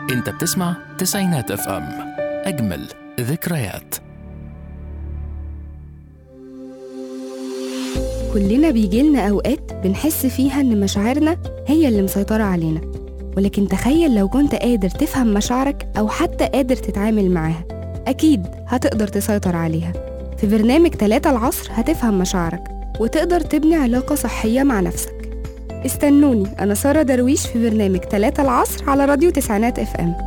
انت بتسمع تسعينات اف ام اجمل ذكريات كلنا بيجيلنا أوقات بنحس فيها إن مشاعرنا هي اللي مسيطرة علينا ولكن تخيل لو كنت قادر تفهم مشاعرك أو حتى قادر تتعامل معاها أكيد هتقدر تسيطر عليها في برنامج تلاتة العصر هتفهم مشاعرك وتقدر تبني علاقة صحية مع نفسك استنوني أنا سارة درويش في برنامج تلاتة العصر على راديو تسعينات اف ام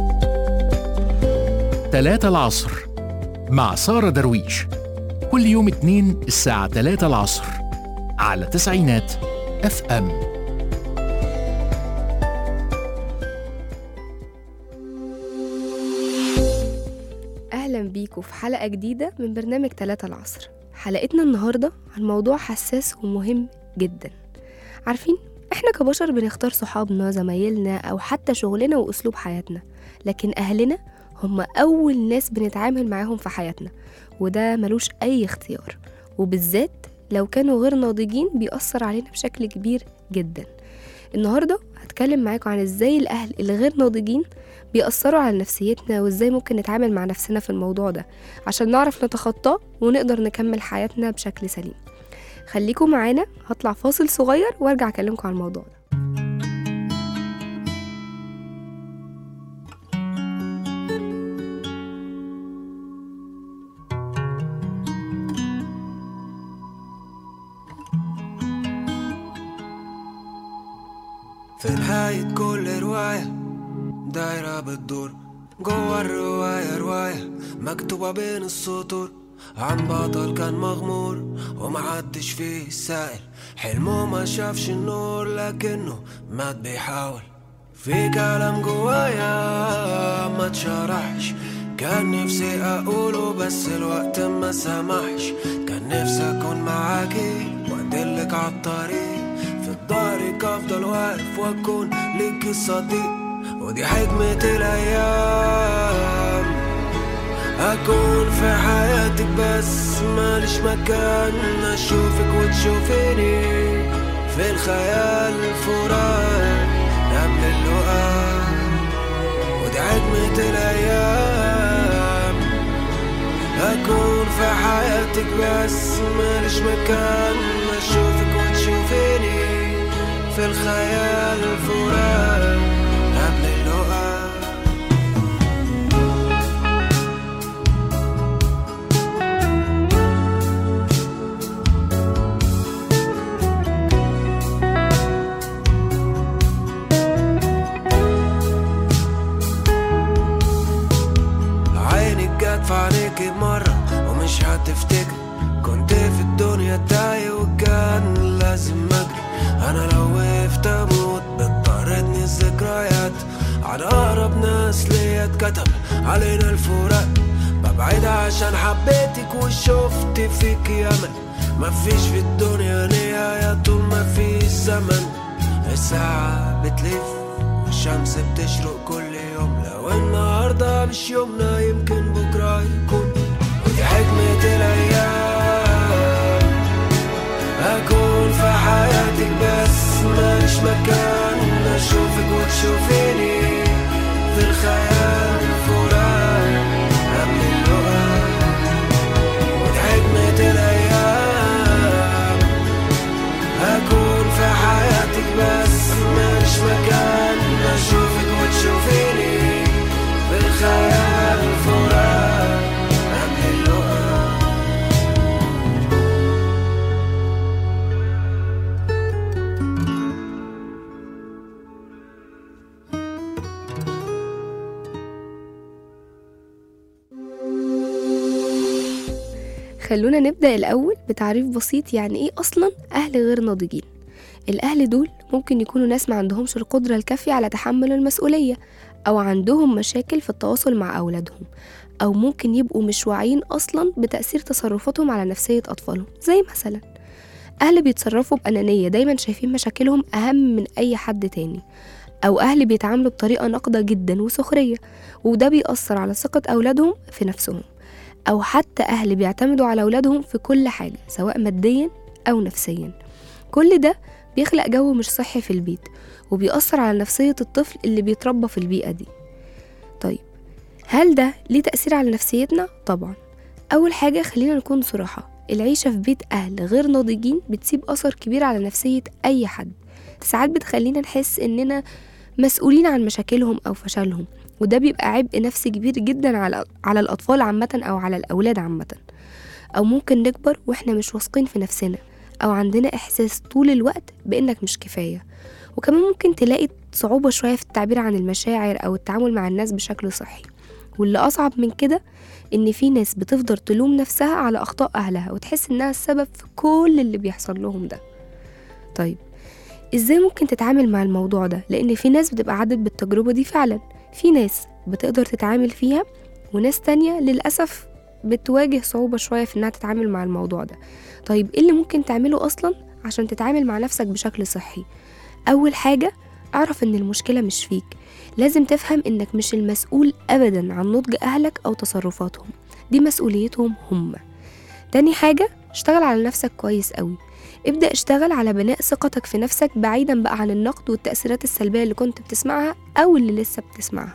تلاتة العصر مع سارة درويش كل يوم اتنين الساعة تلاتة العصر على تسعينات اف ام أهلا بيكم في حلقة جديدة من برنامج تلاتة العصر حلقتنا النهاردة عن موضوع حساس ومهم جدا عارفين احنا كبشر بنختار صحابنا زمايلنا أو حتى شغلنا وأسلوب حياتنا لكن أهلنا هم أول ناس بنتعامل معاهم في حياتنا وده ملوش أي اختيار وبالذات لو كانوا غير ناضجين بيأثر علينا بشكل كبير جدا النهاردة هتكلم معاكم عن ازاي الأهل الغير ناضجين بيأثروا على نفسيتنا وازاي ممكن نتعامل مع نفسنا في الموضوع ده عشان نعرف نتخطاه ونقدر نكمل حياتنا بشكل سليم خليكم معانا هطلع فاصل صغير وارجع اكلمكم عن الموضوع ده في نهاية كل رواية دايرة بتدور جوا الرواية رواية مكتوبة بين السطور عن بطل كان مغمور ومحدش فيه سائل حلمه ما شافش النور لكنه مات بيحاول في كلام جوايا ما تشرحش كان نفسي اقوله بس الوقت ما سمحش كان نفسي اكون معاكي وادلك عالطريق في ظهرك افضل واقف واكون ليكي صديق ودي حكمة الايام اكون في حياتك بس ماليش مكان اشوفك وتشوفيني في الخيال فراق قبل اللقاء ودي حكمة الايام اكون في حياتك بس ماليش مكان اشوفك وتشوفيني في الخيال فراق قبل اللقاء عينك جت في عينيكي مرة ومش هتفتكر كنت في الدنيا تايه وكان لازم اجري انا لو وقفت اموت بتطردني الذكريات على اقرب ناس ليا اتكتب علينا الفراق ببعد عشان حبيتك وشفت فيك يمن مفيش في الدنيا نهاية طول ما في زمن الساعة بتلف والشمس بتشرق كل يوم لو النهاردة مش يومنا يمكن بكرة يكون ودي حكمة الأيام أكون في حياتك بس ماليش مكان أشوفك وتشوفيني في الخيال فراق قبل اللقاء ودي حكمة الأيام أكون في حياتك بس ماليش مكان أشوفك وتشوفيني في الخيال فراق قبل اللقاء خلونا نبدأ الأول بتعريف بسيط يعني إيه أصلا أهل غير ناضجين الأهل دول ممكن يكونوا ناس ما عندهمش القدرة الكافية على تحمل المسؤولية أو عندهم مشاكل في التواصل مع أولادهم أو ممكن يبقوا مش واعيين أصلا بتأثير تصرفاتهم على نفسية أطفالهم زي مثلا أهل بيتصرفوا بأنانية دايما شايفين مشاكلهم أهم من أي حد تاني أو أهل بيتعاملوا بطريقة ناقدة جدا وسخرية وده بيأثر على ثقة أولادهم في نفسهم أو حتى أهل بيعتمدوا على أولادهم في كل حاجة سواء ماديا أو نفسيا كل ده بيخلق جو مش صحي في البيت وبيأثر على نفسية الطفل اللي بيتربى في البيئة دي هل ده ليه تأثير على نفسيتنا؟ طبعا أول حاجة خلينا نكون صراحة العيشة في بيت أهل غير ناضجين بتسيب أثر كبير على نفسية أي حد ساعات بتخلينا نحس إننا مسؤولين عن مشاكلهم أو فشلهم وده بيبقى عبء نفسي كبير جدا على على الأطفال عامة أو على الأولاد عامة أو ممكن نكبر وإحنا مش واثقين في نفسنا أو عندنا إحساس طول الوقت بإنك مش كفاية وكمان ممكن تلاقي صعوبة شوية في التعبير عن المشاعر أو التعامل مع الناس بشكل صحي واللي أصعب من كده إن في ناس بتفضل تلوم نفسها على أخطاء أهلها وتحس إنها السبب في كل اللي بيحصل لهم ده طيب إزاي ممكن تتعامل مع الموضوع ده؟ لأن في ناس بتبقى عدت بالتجربة دي فعلا في ناس بتقدر تتعامل فيها وناس تانية للأسف بتواجه صعوبة شوية في إنها تتعامل مع الموضوع ده طيب إيه اللي ممكن تعمله أصلا عشان تتعامل مع نفسك بشكل صحي؟ أول حاجة اعرف إن المشكلة مش فيك لازم تفهم إنك مش المسؤول أبدا عن نضج أهلك أو تصرفاتهم دي مسؤوليتهم هم تاني حاجة اشتغل على نفسك كويس قوي ابدأ اشتغل على بناء ثقتك في نفسك بعيدا بقى عن النقد والتأثيرات السلبية اللي كنت بتسمعها أو اللي لسه بتسمعها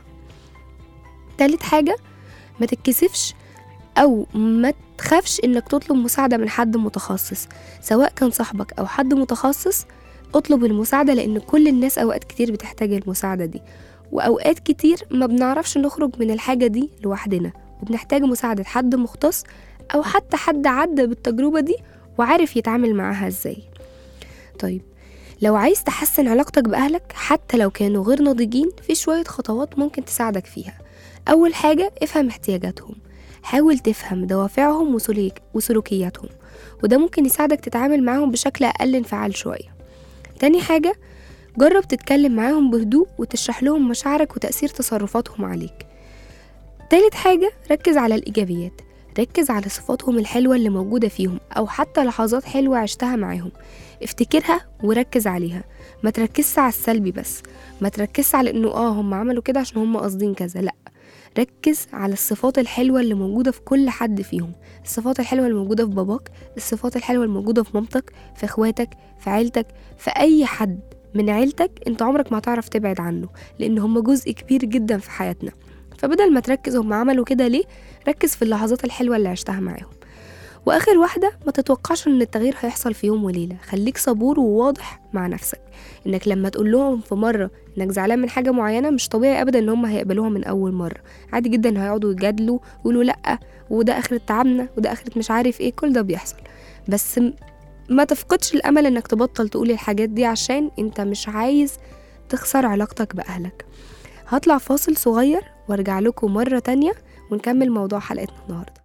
تالت حاجة ما تتكسفش أو ما تخافش إنك تطلب مساعدة من حد متخصص سواء كان صاحبك أو حد متخصص اطلب المساعدة لأن كل الناس أوقات كتير بتحتاج المساعدة دي وأوقات كتير ما بنعرفش نخرج من الحاجة دي لوحدنا وبنحتاج مساعدة حد مختص أو حتى حد عدى بالتجربة دي وعارف يتعامل معاها ازاي طيب لو عايز تحسن علاقتك بأهلك حتى لو كانوا غير ناضجين في شوية خطوات ممكن تساعدك فيها أول حاجة افهم احتياجاتهم حاول تفهم دوافعهم وسلوك وسلوكياتهم وده ممكن يساعدك تتعامل معاهم بشكل أقل انفعال شوية تاني حاجة جرب تتكلم معاهم بهدوء وتشرح لهم مشاعرك وتأثير تصرفاتهم عليك تالت حاجة ركز على الإيجابيات ركز على صفاتهم الحلوة اللي موجودة فيهم أو حتى لحظات حلوة عشتها معاهم افتكرها وركز عليها ما تركزش على السلبي بس ما تركزش على انه اه هم عملوا كده عشان هم قاصدين كذا لا ركز على الصفات الحلوة اللي موجودة في كل حد فيهم الصفات الحلوة اللي موجودة في باباك الصفات الحلوة اللي موجودة في مامتك في اخواتك في عيلتك في اي حد من عيلتك انت عمرك ما هتعرف تبعد عنه لان هم جزء كبير جدا في حياتنا فبدل ما تركز هم عملوا كده ليه ركز في اللحظات الحلوة اللي عشتها معاهم واخر واحدة ما تتوقعش ان التغيير هيحصل في يوم وليلة خليك صبور وواضح مع نفسك انك لما تقول لهم في مرة انك زعلان من حاجة معينة مش طبيعي ابدا ان هم هيقبلوها من اول مرة عادي جدا هيقعدوا يجادلوا ويقولوا لا وده اخرة تعبنا وده اخرة مش عارف ايه كل ده بيحصل بس ما تفقدش الامل انك تبطل تقول الحاجات دي عشان انت مش عايز تخسر علاقتك باهلك هطلع فاصل صغير وارجع لكم مرة تانية ونكمل موضوع حلقتنا النهارده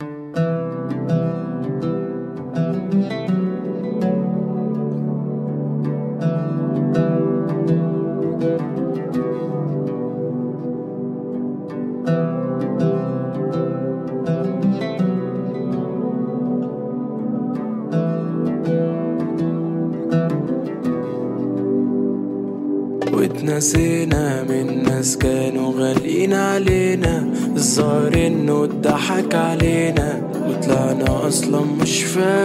واتنسينا من ناس كانوا غاليين علينا الظاهر انه اتضحك علينا وطلعنا اصلا مش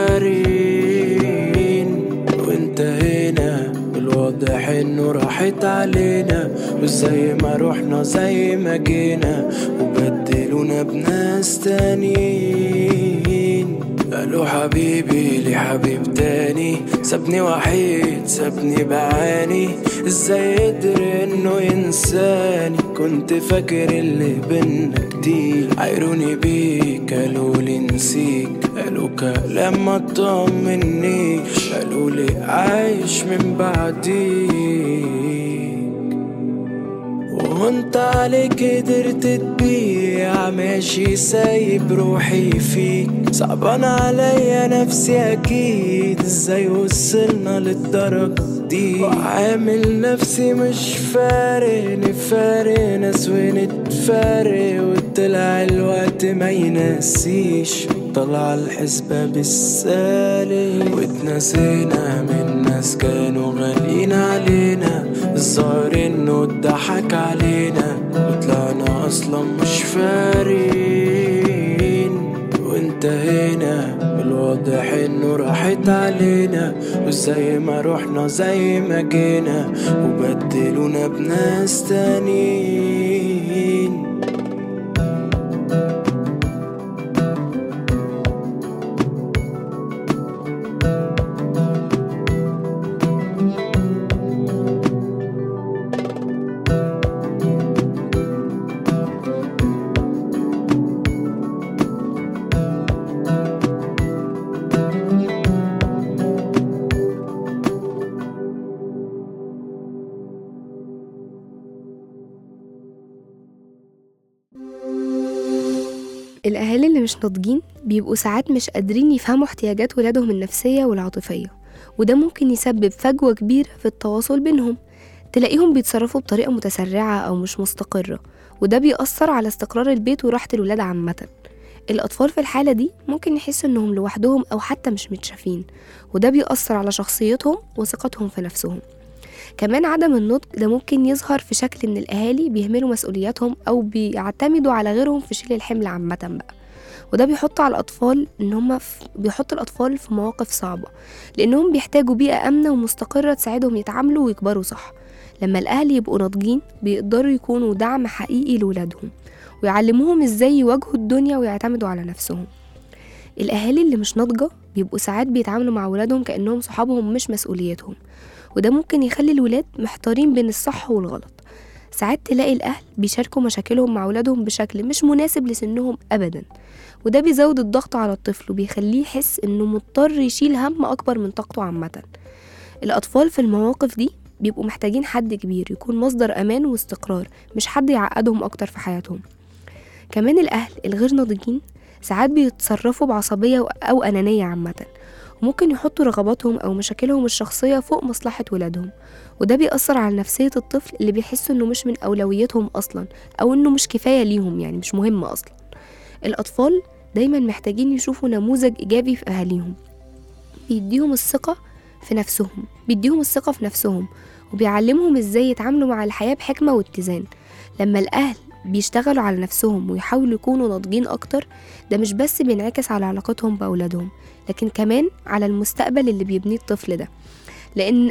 فارين وانتهينا الواضح انه راحت علينا وزي ما روحنا زي ما جينا وبدلونا بناس تانيين قالوا حبيبي لي حبيب تاني سابني وحيد سابني بعاني ازاي قدر انه ينساني كنت فاكر اللي بينا كتير عايروني بيك قالوا لي نسيك قالوا كلام ما طمنيش قالوا لي عايش من بعديك وانت عليك قدرت تبيع ماشي سايب روحي فيك صعبان عليا نفسي اكيد ازاي وصلنا للدرجة دي وعامل نفسي مش فارق نفارق ناس ونتفارق وطلع الوقت ما ينسيش طلع الحسبة بالسالب واتنسينا من ناس كانوا غاليين علينا الظاهر انه اتضحك علينا وطلعنا اصلا مش فارين وانتهينا الواضح انه راحت علينا وزي ما روحنا زي ما جينا وبدلونا بناس تانيين الأهالي اللي مش ناضجين بيبقوا ساعات مش قادرين يفهموا احتياجات ولادهم النفسية والعاطفية وده ممكن يسبب فجوة كبيرة في التواصل بينهم تلاقيهم بيتصرفوا بطريقة متسرعة أو مش مستقرة وده بيأثر على استقرار البيت وراحة الولاد عامة الأطفال في الحالة دي ممكن يحسوا إنهم لوحدهم أو حتى مش متشافين وده بيأثر على شخصيتهم وثقتهم في نفسهم كمان عدم النضج ده ممكن يظهر في شكل إن الأهالي بيهملوا مسؤولياتهم أو بيعتمدوا على غيرهم في شيل الحمل عامة بقى وده بيحط على الأطفال إن هما في بيحط الأطفال في مواقف صعبة لأنهم بيحتاجوا بيئة آمنة ومستقرة تساعدهم يتعاملوا ويكبروا صح لما الأهل يبقوا ناضجين بيقدروا يكونوا دعم حقيقي لولادهم ويعلموهم ازاي يواجهوا الدنيا ويعتمدوا على نفسهم الأهالي اللي مش ناضجة بيبقوا ساعات بيتعاملوا مع ولادهم كأنهم صحابهم مش مسؤوليتهم وده ممكن يخلي الولاد محتارين بين الصح والغلط ساعات تلاقي الأهل بيشاركوا مشاكلهم مع ولادهم بشكل مش مناسب لسنهم أبدا وده بيزود الضغط على الطفل وبيخليه يحس إنه مضطر يشيل هم أكبر من طاقته عامة الأطفال في المواقف دي بيبقوا محتاجين حد كبير يكون مصدر أمان واستقرار مش حد يعقدهم أكتر في حياتهم كمان الأهل الغير ناضجين ساعات بيتصرفوا بعصبية أو أنانية عامة وممكن يحطوا رغباتهم أو مشاكلهم الشخصية فوق مصلحة ولادهم وده بيأثر على نفسية الطفل اللي بيحسوا إنه مش من أولويتهم أصلا أو إنه مش كفاية ليهم يعني مش مهم أصلا الأطفال دايما محتاجين يشوفوا نموذج إيجابي في أهاليهم بيديهم الثقة في نفسهم بيديهم الثقة في نفسهم وبيعلمهم ازاي يتعاملوا مع الحياة بحكمة واتزان لما الأهل بيشتغلوا على نفسهم ويحاولوا يكونوا ناضجين أكتر ده مش بس بينعكس على علاقتهم بأولادهم لكن كمان على المستقبل اللي بيبنيه الطفل ده لأن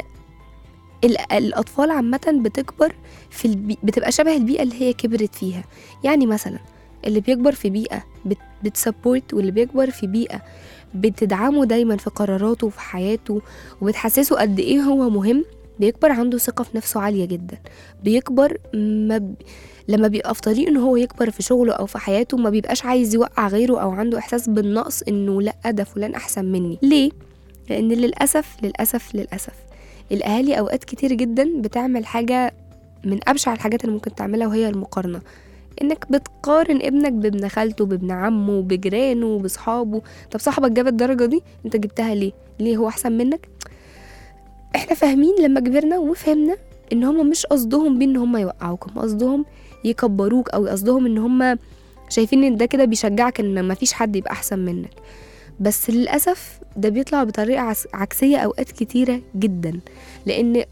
ال- الأطفال عامة بتكبر في البي... بتبقى شبه البيئة اللي هي كبرت فيها يعني مثلا اللي بيكبر في بيئة بت... بتسبورت واللي بيكبر في بيئة بتدعمه دايما في قراراته وفي حياته وبتحسسه قد ايه هو مهم بيكبر عنده ثقة في نفسه عالية جدا بيكبر ما ب... لما بيبقى في طريق ان هو يكبر في شغله او في حياته ما بيبقاش عايز يوقع غيره او عنده احساس بالنقص انه لا ده فلان احسن مني ليه لان للاسف للاسف للاسف الاهالي اوقات كتير جدا بتعمل حاجة من ابشع الحاجات اللي ممكن تعملها وهي المقارنة انك بتقارن ابنك بابن خالته بابن عمه بجيرانه بصحابه طب صاحبك جاب الدرجة دي انت جبتها ليه ليه هو احسن منك احنا فاهمين لما كبرنا وفهمنا ان هما مش قصدهم بيه ان هما يوقعوك هم قصدهم يكبروك او قصدهم ان هما شايفين ان ده كده بيشجعك ان مفيش حد يبقى احسن منك بس للاسف ده بيطلع بطريقه عس- عكسيه اوقات كتيره جدا لان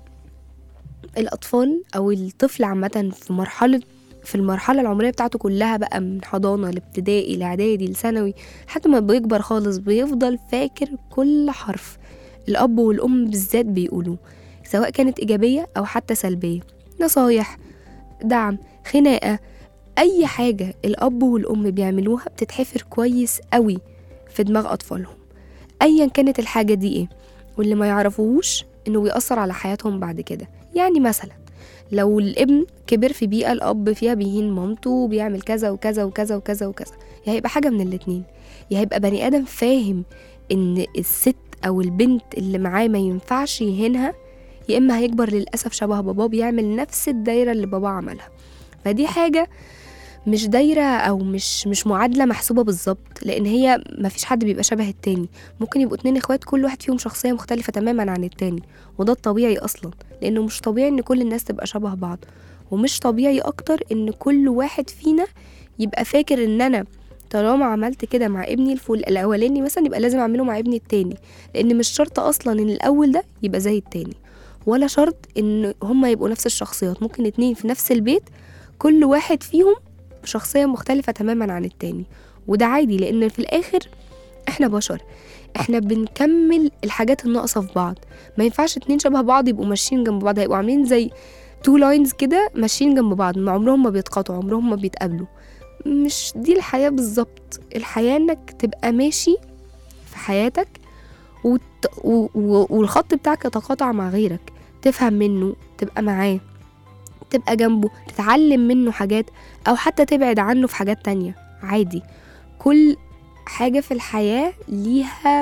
الاطفال او الطفل عامه في مرحله في المرحله العمريه بتاعته كلها بقى من حضانه لابتدائي لاعدادي لثانوي لحد ما بيكبر خالص بيفضل فاكر كل حرف الاب والام بالذات بيقولوه سواء كانت ايجابيه او حتى سلبيه نصايح دعم خناقه اي حاجه الاب والام بيعملوها بتتحفر كويس قوي في دماغ اطفالهم ايا كانت الحاجه دي ايه واللي ما يعرفوهوش انه بيأثر على حياتهم بعد كده يعني مثلا لو الابن كبر في بيئة الأب فيها بيهين مامته وبيعمل كذا وكذا وكذا وكذا وكذا يا هيبقى حاجة من الاتنين يا هيبقى بني آدم فاهم إن الست أو البنت اللي معاه ما ينفعش يهينها يا إما هيكبر للأسف شبه باباه بيعمل نفس الدايرة اللي باباه عملها فدي حاجة مش دايرة أو مش مش معادلة محسوبة بالظبط لأن هي مفيش حد بيبقى شبه التاني ممكن يبقوا اتنين اخوات كل واحد فيهم شخصية مختلفة تماما عن التاني وده الطبيعي أصلا لأنه مش طبيعي إن كل الناس تبقى شبه بعض ومش طبيعي أكتر إن كل واحد فينا يبقى فاكر إن أنا طالما عملت كده مع ابني الفل الأولاني مثلا يبقى لازم أعمله مع ابني التاني لأن مش شرط أصلا إن الأول ده يبقى زي التاني ولا شرط إن هما يبقوا نفس الشخصيات ممكن اتنين في نفس البيت كل واحد فيهم بشخصية مختلفة تماما عن التاني وده عادي لأن في الآخر احنا بشر احنا بنكمل الحاجات الناقصة في بعض ما ينفعش اتنين شبه بعض يبقوا ماشيين جنب بعض هيبقوا عاملين زي تو لاينز كده ماشيين جنب بعض ما عمرهم ما بيتقاطعوا عمرهم ما بيتقابلوا مش دي الحياة بالظبط الحياة انك تبقى ماشي في حياتك وت... و... و... والخط بتاعك يتقاطع مع غيرك تفهم منه تبقى معاه تبقى جنبه تتعلم منه حاجات او حتى تبعد عنه في حاجات تانية عادي كل حاجة في الحياة ليها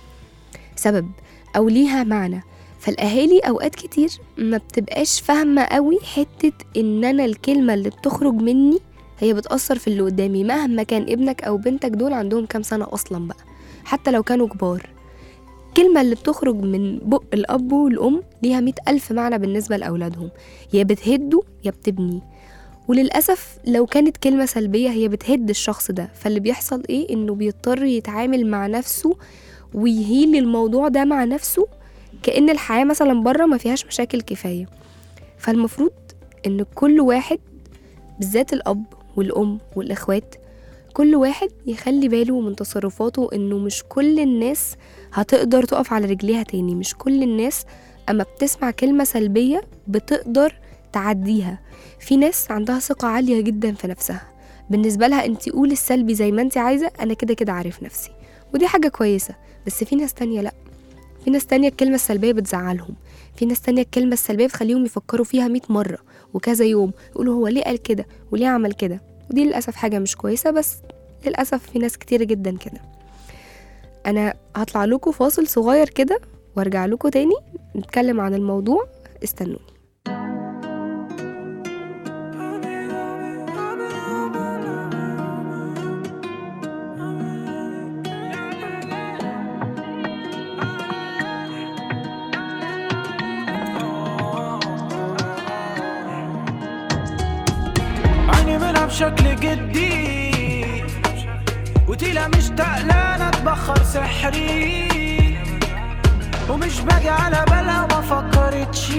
سبب او ليها معنى فالاهالي اوقات كتير ما بتبقاش فاهمة قوي حتة ان انا الكلمة اللي بتخرج مني هي بتأثر في اللي قدامي مهما كان ابنك أو بنتك دول عندهم كام سنة أصلا بقى حتى لو كانوا كبار الكلمة اللي بتخرج من بق الأب والأم ليها مئة ألف معنى بالنسبة لأولادهم يا بتهده يا بتبني وللأسف لو كانت كلمة سلبية هي بتهد الشخص ده فاللي بيحصل إيه إنه بيضطر يتعامل مع نفسه ويهيل الموضوع ده مع نفسه كأن الحياة مثلا بره ما فيهاش مشاكل كفاية فالمفروض إن كل واحد بالذات الأب والأم والإخوات كل واحد يخلي باله من تصرفاته إنه مش كل الناس هتقدر تقف على رجليها تاني مش كل الناس أما بتسمع كلمة سلبية بتقدر تعديها في ناس عندها ثقة عالية جدا في نفسها بالنسبة لها انت قولي السلبي زي ما انت عايزة انا كده كده عارف نفسي ودي حاجة كويسة بس في ناس تانية لأ في ناس تانية الكلمة السلبية بتزعلهم في ناس تانية الكلمة السلبية بتخليهم يفكروا فيها مئة مرة وكذا يوم يقولوا هو ليه قال كده وليه عمل كده ودي للأسف حاجة مش كويسة بس للأسف في ناس كتير جدا كده أنا هطلع لكم فاصل صغير كده وارجع لكم تاني نتكلم عن الموضوع استنوني عيني منها بشكل جدي وتيلا مشتاق لا اتبخر سحري ومش باجي على بالها وما فكرتش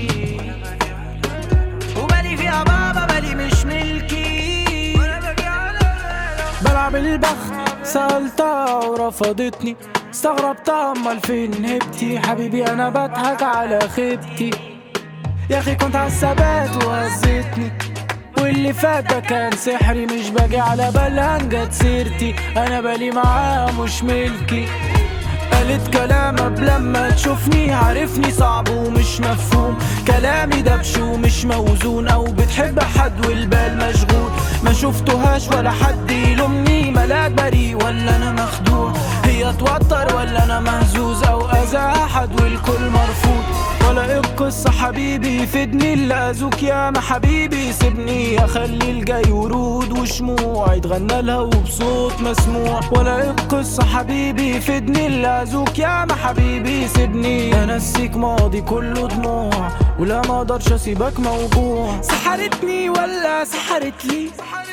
وبالي فيها بابا بالي مش ملكي بلعب البخت سألتها ورفضتني استغربتها امال فين هبتي حبيبي انا بضحك على خيبتي يا اخي كنت عالثبات وهزتني واللي فات ده كان سحري مش باجي على بالها جت سيرتي انا بالي معاها مش ملكي قالت كلام قبل لما تشوفني عارفني صعب ومش مفهوم كلامي دبش ومش موزون او بتحب حد والبال مشغول ما شفتهاش ولا حد يلومني ملاك بريء ولا انا مخدوع هي توتر ولا انا مهزوز او اذى احد والكل مرفوض ولا ايه القصة حبيبي فدني اللي اذوك يا ما حبيبي سيبني اخلي الجاي ورود وشموع يتغنى لها وبصوت مسموع ولا ايه القصة حبيبي فدني اللي اذوك يا ما حبيبي سيبني انسيك ماضي كله دموع ولا ما اقدرش اسيبك موجوع سحرتني ولا سحرت لي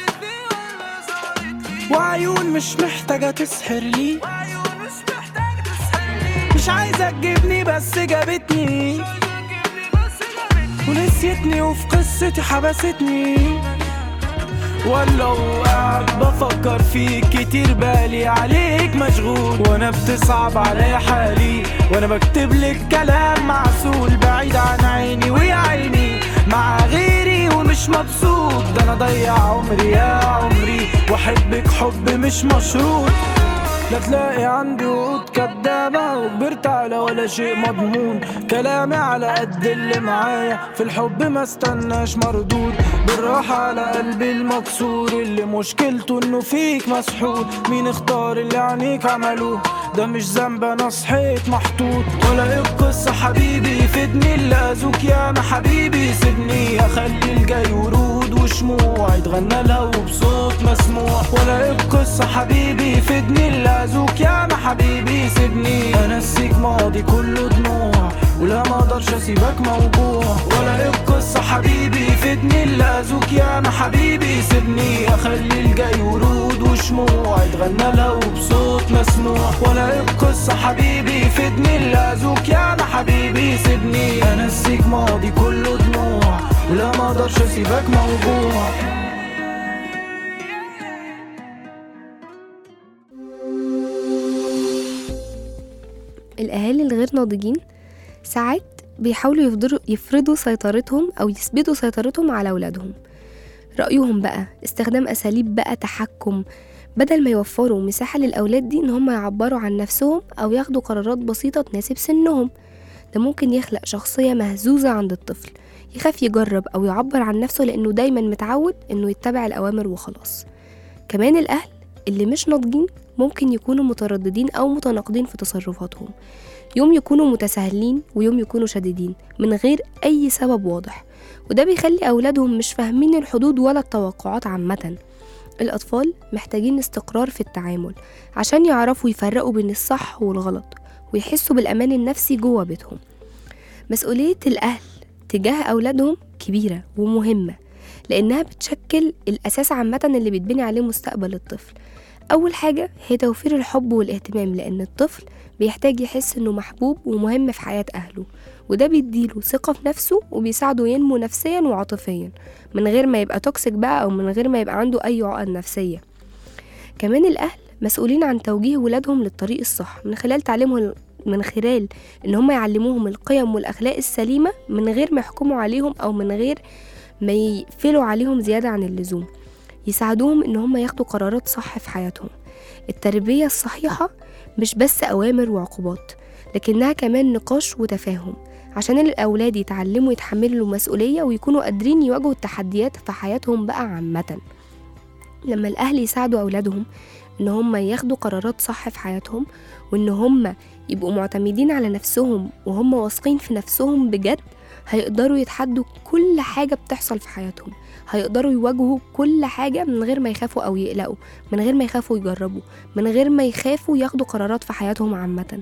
وعيون مش محتاجة تسحر لي مش عايزة تجيبني بس جابتني ونسيتني وفي قصتي حبستني ولا وقاعد بفكر فيك كتير بالي عليك مشغول وانا بتصعب عليا حالي وانا بكتب لك كلام معسول بعيد عن عيني ويا عيني مع غيري ومش مبسوط ده انا ضيع عمري يا عمري واحبك حب مش مشروط لا تلاقي عندي وعود كدابة وكبرت على ولا شيء مضمون كلامي على قد اللي معايا في الحب ما استناش مردود بالراحة على قلبي المكسور اللي مشكلته انه فيك مسحور مين اختار اللي عينيك عملوه ده مش ذنب انا صحيت محطوط ولا ايه القصة حبيبي فدني اللي اذوك يا ما حبيبي سيبني اخلي الجاي ورود وشموع يتغنى لها وبصوت مسموع ولا ايه القصة حبيبي فدني اللي اذوك يا ما حبيبي سيبني انسيك ماضي كله دموع ولا ما اقدرش اسيبك موجوع ولا ايه القصة حبيبي فدني اللي اذوك يا ما حبيبي سيبني اخلي الجاي ورود وشموع يتغنى لها وبصوت مسموع ولا ايه القصة حبيبي فدني اللي اذوك يا ما حبيبي سيبني انسيك ماضي كله دموع ولا ما اقدرش اسيبك موجوع الأهالي الغير ناضجين ساعات بيحاولوا يفضلوا يفرضوا سيطرتهم أو يثبتوا سيطرتهم على أولادهم رأيهم بقى استخدام أساليب بقى تحكم بدل ما يوفروا مساحة للأولاد دي إن هم يعبروا عن نفسهم أو ياخدوا قرارات بسيطة تناسب سنهم ده ممكن يخلق شخصية مهزوزة عند الطفل يخاف يجرب أو يعبر عن نفسه لأنه دايما متعود إنه يتبع الأوامر وخلاص كمان الأهل اللي مش ناضجين ممكن يكونوا مترددين أو متناقضين في تصرفاتهم يوم يكونوا متساهلين ويوم يكونوا شديدين من غير أي سبب واضح وده بيخلي أولادهم مش فاهمين الحدود ولا التوقعات عامة الأطفال محتاجين استقرار في التعامل عشان يعرفوا يفرقوا بين الصح والغلط ويحسوا بالأمان النفسي جوه بيتهم مسؤولية الأهل تجاه أولادهم كبيرة ومهمة لأنها بتشكل الأساس عامة اللي بيتبني عليه مستقبل الطفل أول حاجة هي توفير الحب والاهتمام لأن الطفل بيحتاج يحس إنه محبوب ومهم في حياة أهله وده بيديله ثقة في نفسه وبيساعده ينمو نفسيا وعاطفيا من غير ما يبقى توكسيك بقى أو من غير ما يبقى عنده أي عقد نفسية كمان الأهل مسؤولين عن توجيه ولادهم للطريق الصح من خلال تعليمهم من خلال ان هم يعلموهم القيم والاخلاق السليمه من غير ما يحكموا عليهم او من غير ما يقفلوا عليهم زياده عن اللزوم يساعدوهم ان هم ياخدوا قرارات صح في حياتهم التربيه الصحيحه مش بس اوامر وعقوبات لكنها كمان نقاش وتفاهم عشان الاولاد يتعلموا يتحملوا المسؤوليه ويكونوا قادرين يواجهوا التحديات في حياتهم بقى عامه لما الاهل يساعدوا اولادهم ان هم ياخدوا قرارات صح في حياتهم وان هم يبقوا معتمدين على نفسهم وهم واثقين في نفسهم بجد هيقدروا يتحدوا كل حاجة بتحصل في حياتهم هيقدروا يواجهوا كل حاجة من غير ما يخافوا أو يقلقوا من غير ما يخافوا يجربوا من غير ما يخافوا ياخدوا قرارات في حياتهم عامة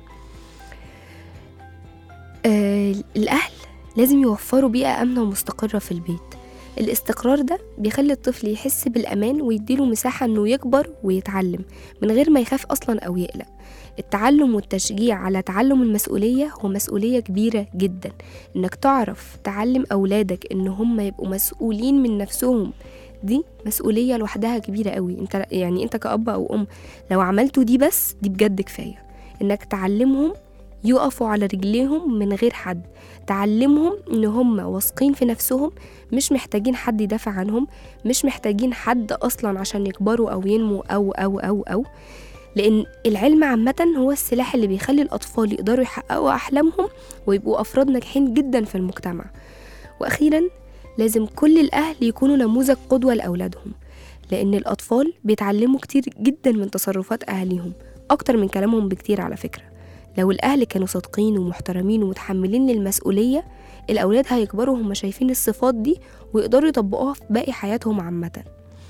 آه الأهل لازم يوفروا بيئة آمنة ومستقرة في البيت الاستقرار ده بيخلي الطفل يحس بالأمان ويديله مساحة إنه يكبر ويتعلم من غير ما يخاف أصلا أو يقلق التعلم والتشجيع على تعلم المسؤولية هو مسؤولية كبيرة جدا إنك تعرف تعلم أولادك إن هم يبقوا مسؤولين من نفسهم دي مسؤولية لوحدها كبيرة قوي انت يعني انت كأب أو أم لو عملتوا دي بس دي بجد كفاية إنك تعلمهم يقفوا على رجليهم من غير حد تعلمهم ان هم واثقين في نفسهم مش محتاجين حد يدافع عنهم مش محتاجين حد اصلا عشان يكبروا او ينموا او او او او لان العلم عامه هو السلاح اللي بيخلي الاطفال يقدروا يحققوا احلامهم ويبقوا افراد ناجحين جدا في المجتمع واخيرا لازم كل الاهل يكونوا نموذج قدوه لاولادهم لان الاطفال بيتعلموا كتير جدا من تصرفات اهاليهم اكتر من كلامهم بكتير على فكره لو الأهل كانوا صادقين ومحترمين ومتحملين للمسؤولية الأولاد هيكبروا هم شايفين الصفات دي ويقدروا يطبقوها في باقي حياتهم عامة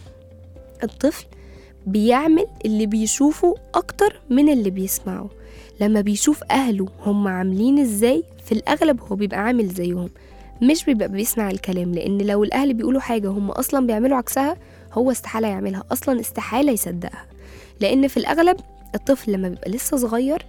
الطفل بيعمل اللي بيشوفه أكتر من اللي بيسمعه لما بيشوف أهله هم عاملين إزاي في الأغلب هو بيبقى عامل زيهم مش بيبقى بيسمع الكلام لأن لو الأهل بيقولوا حاجة هم أصلا بيعملوا عكسها هو استحالة يعملها أصلا استحالة يصدقها لأن في الأغلب الطفل لما بيبقى لسه صغير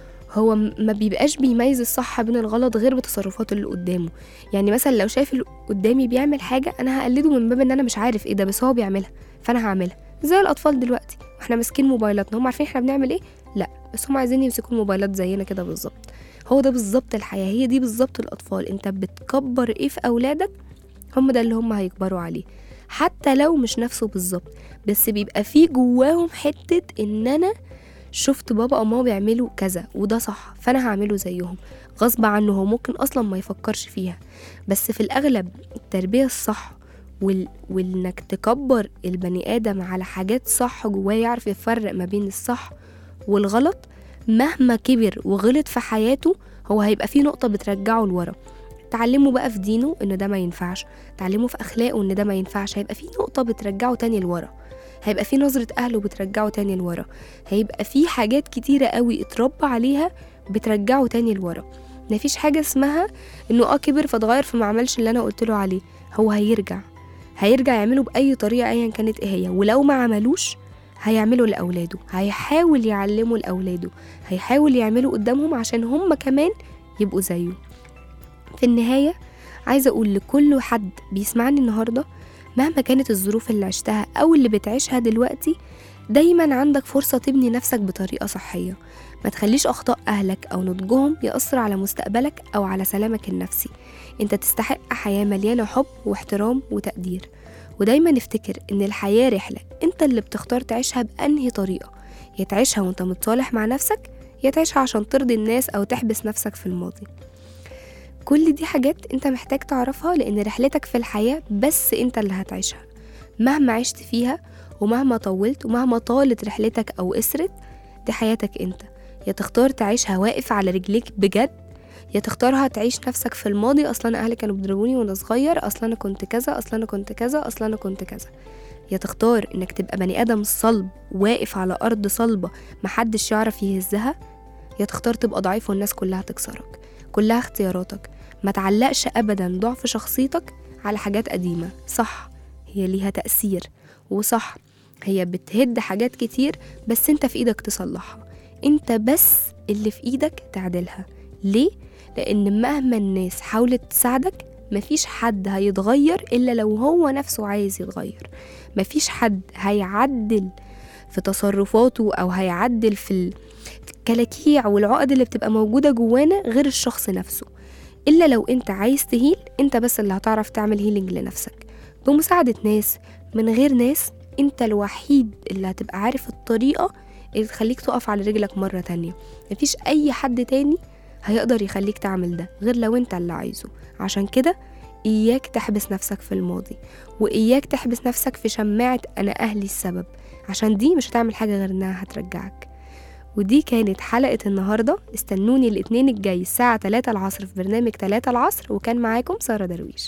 هو ما بيبقاش بيميز الصح بين الغلط غير بتصرفاته اللي قدامه يعني مثلا لو شايف اللي قدامي بيعمل حاجه انا هقلده من باب ان انا مش عارف ايه ده بس هو بيعملها فانا هعملها زي الاطفال دلوقتي واحنا ماسكين موبايلاتنا هم عارفين احنا بنعمل ايه لا بس هم عايزين يمسكوا الموبايلات زينا كده بالظبط هو ده بالظبط الحياه هي دي بالظبط الاطفال انت بتكبر ايه في اولادك هم ده اللي هم هيكبروا عليه حتى لو مش نفسه بالظبط بس بيبقى فيه جواهم حته ان انا شفت بابا او ماما بيعملوا كذا وده صح فانا هعمله زيهم غصب عنه هو ممكن اصلا ما يفكرش فيها بس في الاغلب التربيه الصح وال... وانك تكبر البني ادم على حاجات صح جواه يعرف يفرق ما بين الصح والغلط مهما كبر وغلط في حياته هو هيبقى فيه نقطه بترجعه لورا تعلمه بقى في دينه ان ده ما ينفعش تعلمه في اخلاقه ان ده ما ينفعش هيبقى فيه نقطه بترجعه تاني لورا هيبقى في نظرة أهله بترجعه تاني لورا هيبقى في حاجات كتيرة قوي اتربى عليها بترجعه تاني لورا مفيش حاجة اسمها انه اه كبر فاتغير فما عملش اللي انا قلت له عليه هو هيرجع هيرجع يعمله بأي طريقة أيا كانت ايه هي ولو ما عملوش هيعمله لأولاده هيحاول يعلمه لأولاده هيحاول يعمله قدامهم عشان هم كمان يبقوا زيه في النهاية عايزة أقول لكل حد بيسمعني النهاردة مهما كانت الظروف اللي عشتها أو اللي بتعيشها دلوقتي دايما عندك فرصة تبني نفسك بطريقة صحية ما تخليش أخطاء أهلك أو نضجهم يأثر على مستقبلك أو على سلامك النفسي أنت تستحق حياة مليانة حب واحترام وتقدير ودايما افتكر إن الحياة رحلة أنت اللي بتختار تعيشها بأنهي طريقة يا تعيشها وأنت متصالح مع نفسك يا تعيشها عشان ترضي الناس أو تحبس نفسك في الماضي كل دي حاجات انت محتاج تعرفها لان رحلتك في الحياة بس انت اللي هتعيشها مهما عشت فيها ومهما طولت ومهما طالت رحلتك او اسرت دي حياتك انت يا تختار تعيشها واقف على رجليك بجد يا تختارها تعيش نفسك في الماضي اصلا انا اهلي كانوا بيضربوني وانا صغير اصلا انا كنت كذا اصلا انا كنت كذا اصلا انا كنت كذا يا تختار انك تبقى بني ادم صلب واقف على ارض صلبه محدش يعرف يهزها يا تختار تبقى ضعيف والناس كلها تكسرك كلها اختياراتك ما تعلقش ابدا ضعف شخصيتك على حاجات قديمه صح هي ليها تاثير وصح هي بتهد حاجات كتير بس انت في ايدك تصلحها انت بس اللي في ايدك تعدلها ليه لان مهما الناس حاولت تساعدك مفيش حد هيتغير الا لو هو نفسه عايز يتغير مفيش حد هيعدل في تصرفاته او هيعدل في ال- في الكلاكيع والعقد اللي بتبقى موجوده جوانا غير الشخص نفسه الا لو انت عايز تهيل انت بس اللي هتعرف تعمل هيلينج لنفسك بمساعده ناس من غير ناس انت الوحيد اللي هتبقى عارف الطريقه اللي تخليك تقف على رجلك مره تانية مفيش اي حد تاني هيقدر يخليك تعمل ده غير لو انت اللي عايزه عشان كده إياك تحبس نفسك في الماضي وإياك تحبس نفسك في شماعة أنا أهلي السبب عشان دي مش هتعمل حاجة غير إنها هترجعك ودي كانت حلقة النهاردة استنوني الاثنين الجاي الساعة 3 العصر في برنامج 3 العصر وكان معاكم سارة درويش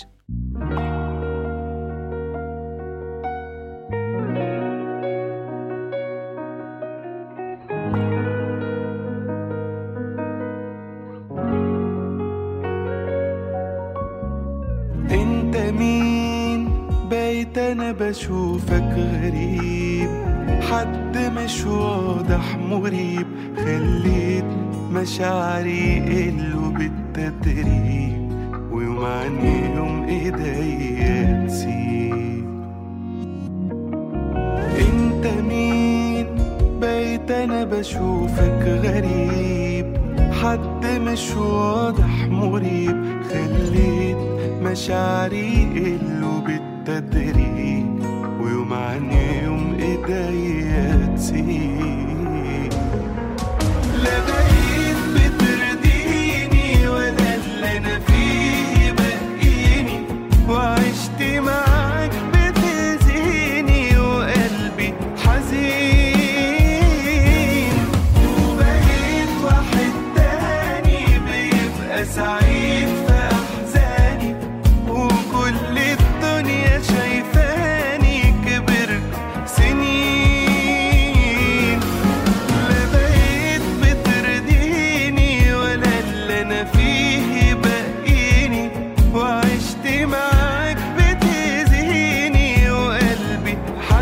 انت مين بقيت انا بشوفك غريب حد مش واضح مريب خليت مشاعري يقلوا بالتدريب ويوم عن يوم ايديا تسيب انت مين بقيت انا بشوفك غريب حد مش واضح مريب خليت مشاعري يقلوا بالتدريج ويوم عن يوم ايديا تسيب لا بقيت بترضيني ولا اللي انا فيه بقيني وعشت معاك بتزيني وقلبي حزين وبقيت واحد تاني بيبقى سعيد في احزاني وكل الدنيا شايفاني كبرت سنين لا بقيت بترضيني ولا اللي انا فيه بقيني وعشت معاك بتزهيني وقلبي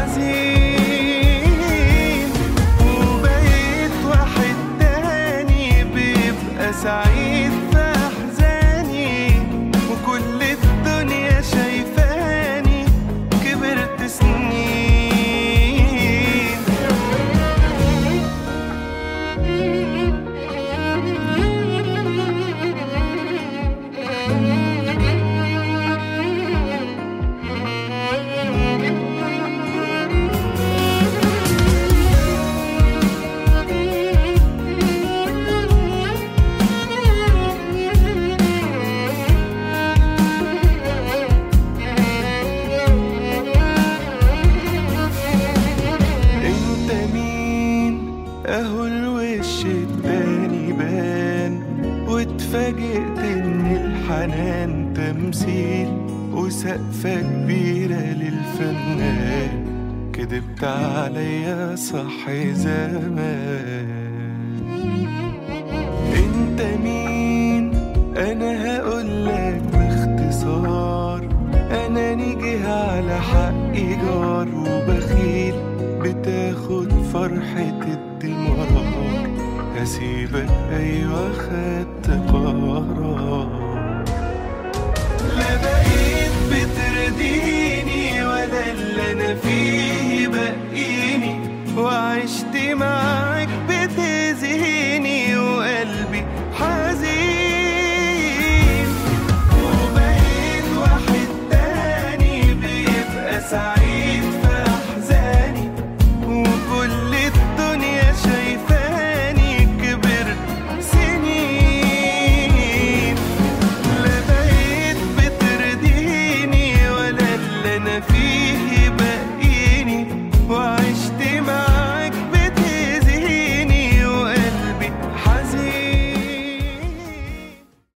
حزين وبقيت واحد تاني بيبقى سعيد في احزاني وكل الدنيا شايفاني كبرت سنين انت مين اهو الوش التاني بان واتفاجئت ان الحنان تمثيل وسقفة كبيرة للفنان كدبت عليا صح زمان انت مين انا هقولك باختصار انا نيجي على حقي جار وبخيل بتاخد فرحة الدمار هسيبك ايوه خدت قرار لا بقيت بترضيني ولا اللي انا فيه بقيني وعشت معاك بتزهيني